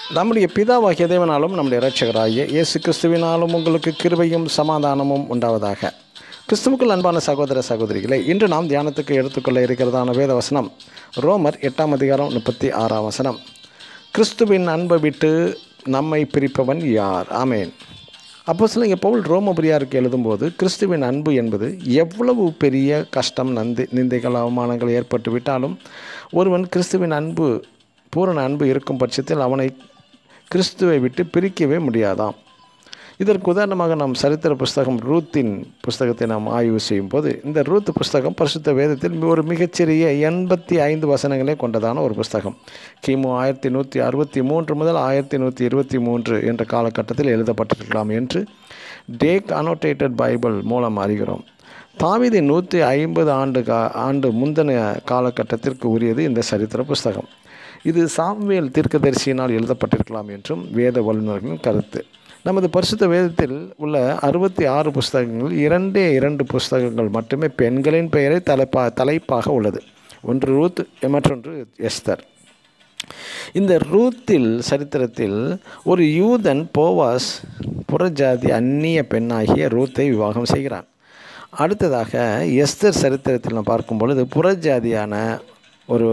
நம்முடைய பிதாவாகிய தேவனாலும் நம்முடைய இரட்சகராகிய இயேசு கிறிஸ்துவினாலும் உங்களுக்கு கிருபையும் சமாதானமும் உண்டாவதாக கிறிஸ்துவுக்குள் அன்பான சகோதர சகோதரிகளே இன்று நாம் தியானத்துக்கு எடுத்துக்கொள்ள இருக்கிறதான வேத வசனம் ரோமர் எட்டாம் அதிகாரம் முப்பத்தி ஆறாம் வசனம் கிறிஸ்துவின் அன்பை விட்டு நம்மை பிரிப்பவன் யார் ஆமேன் அப்போ சில பவுல் ரோமபுரியாருக்கு எழுதும்போது கிறிஸ்துவின் அன்பு என்பது எவ்வளவு பெரிய கஷ்டம் நந்தி நிந்தைகள் அவமானங்கள் ஏற்பட்டு விட்டாலும் ஒருவன் கிறிஸ்துவின் அன்பு பூரண அன்பு இருக்கும் பட்சத்தில் அவனை கிறிஸ்துவை விட்டு பிரிக்கவே முடியாதாம் இதற்கு உதாரணமாக நாம் சரித்திர புஸ்தகம் ரூத்தின் புஸ்தகத்தை நாம் ஆய்வு செய்யும் போது இந்த ரூத் புஸ்தகம் பரிசுத்த வேதத்தில் ஒரு மிகச்சிறிய எண்பத்தி ஐந்து வசனங்களை கொண்டதான ஒரு புஸ்தகம் கிமு ஆயிரத்தி நூற்றி அறுபத்தி மூன்று முதல் ஆயிரத்தி நூற்றி இருபத்தி மூன்று என்ற காலகட்டத்தில் எழுதப்பட்டிருக்கலாம் என்று டேக் அனோட்டேட்டட் பைபிள் மூலம் அறிகிறோம் தாவிதி நூற்றி ஐம்பது ஆண்டு கா ஆண்டு முந்தின காலகட்டத்திற்கு உரியது இந்த சரித்திர புஸ்தகம் இது சாம்வேல் தீர்க்கதரிசியினால் எழுதப்பட்டிருக்கலாம் என்றும் வேத வல்லுநர்களின் கருத்து நமது பரிசுத்த வேதத்தில் உள்ள அறுபத்தி ஆறு புஸ்தகங்கள் இரண்டே இரண்டு புஸ்தகங்கள் மட்டுமே பெண்களின் பெயரை தலைப்பா தலைப்பாக உள்ளது ஒன்று ரூத் மற்றொன்று எஸ்தர் இந்த ரூத்தில் சரித்திரத்தில் ஒரு யூதன் போவாஸ் புறஜாதி அந்நிய பெண்ணாகிய ரூத்தை விவாகம் செய்கிறான் அடுத்ததாக எஸ்தர் சரித்திரத்தில் நாம் பார்க்கும் பொழுது புறஜாதியான ஒரு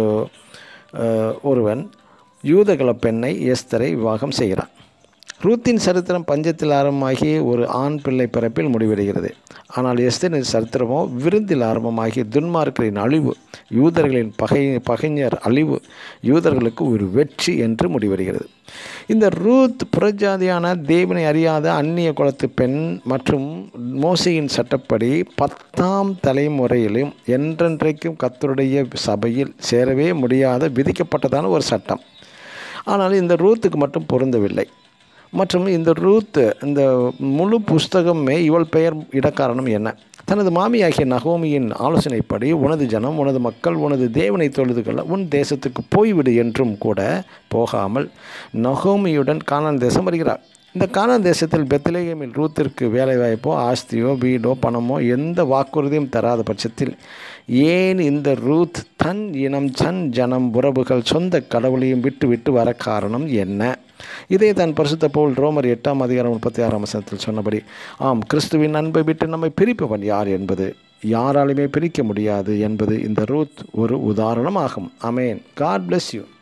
ஒருவன் யூதகல பெண்ணை எஸ்தரை விவாகம் செய்கிறான் ரூத்தின் சரித்திரம் பஞ்சத்தில் ஆரம்பமாகி ஒரு ஆண் பிள்ளை பிறப்பில் முடிவடைகிறது ஆனால் எஸ்தரின் சரித்திரமோ விருந்தில் ஆரம்பமாகி துன்மார்க்கரின் அழிவு யூதர்களின் பகை பகைஞர் அழிவு யூதர்களுக்கு ஒரு வெற்றி என்று முடிவடைகிறது இந்த ரூத் புறஜாதியான தேவனை அறியாத அந்நிய குலத்து பெண் மற்றும் மோசையின் சட்டப்படி பத்தாம் தலைமுறையிலும் என்றென்றைக்கும் கத்தருடைய சபையில் சேரவே முடியாத விதிக்கப்பட்டதான ஒரு சட்டம் ஆனால் இந்த ரூத்துக்கு மட்டும் பொருந்தவில்லை மற்றும் இந்த ரூத் இந்த முழு புஸ்தகமே இவள் பெயர் இடக்காரணம் என்ன தனது மாமியாகிய நகோமியின் ஆலோசனைப்படி உனது ஜனம் உனது மக்கள் உனது தேவனை தொழுது கொள்ள உன் தேசத்துக்கு போய்விடு என்றும் கூட போகாமல் நகோமியுடன் கானான் தேசம் வருகிறார் இந்த கானான் தேசத்தில் பெத்லேகமில் ரூத்திற்கு வேலைவாய்ப்போ ஆஸ்தியோ வீடோ பணமோ எந்த வாக்குறுதியும் தராத பட்சத்தில் ஏன் இந்த ரூத் தன் இனம் தன் ஜனம் உறவுகள் சொந்த கடவுளையும் விட்டு விட்டு வர காரணம் என்ன இதை தான் பரிசுத்த போல் ரோமர் எட்டாம் அதிகாரம் முப்பத்தி ஆறாம் வசனத்தில் சொன்னபடி ஆம் கிறிஸ்துவின் அன்பை விட்டு நம்மை பிரிப்பவன் யார் என்பது யாராலுமே பிரிக்க முடியாது என்பது இந்த ரூத் ஒரு உதாரணமாகும் அமேன் காட் பிளஸ் யூ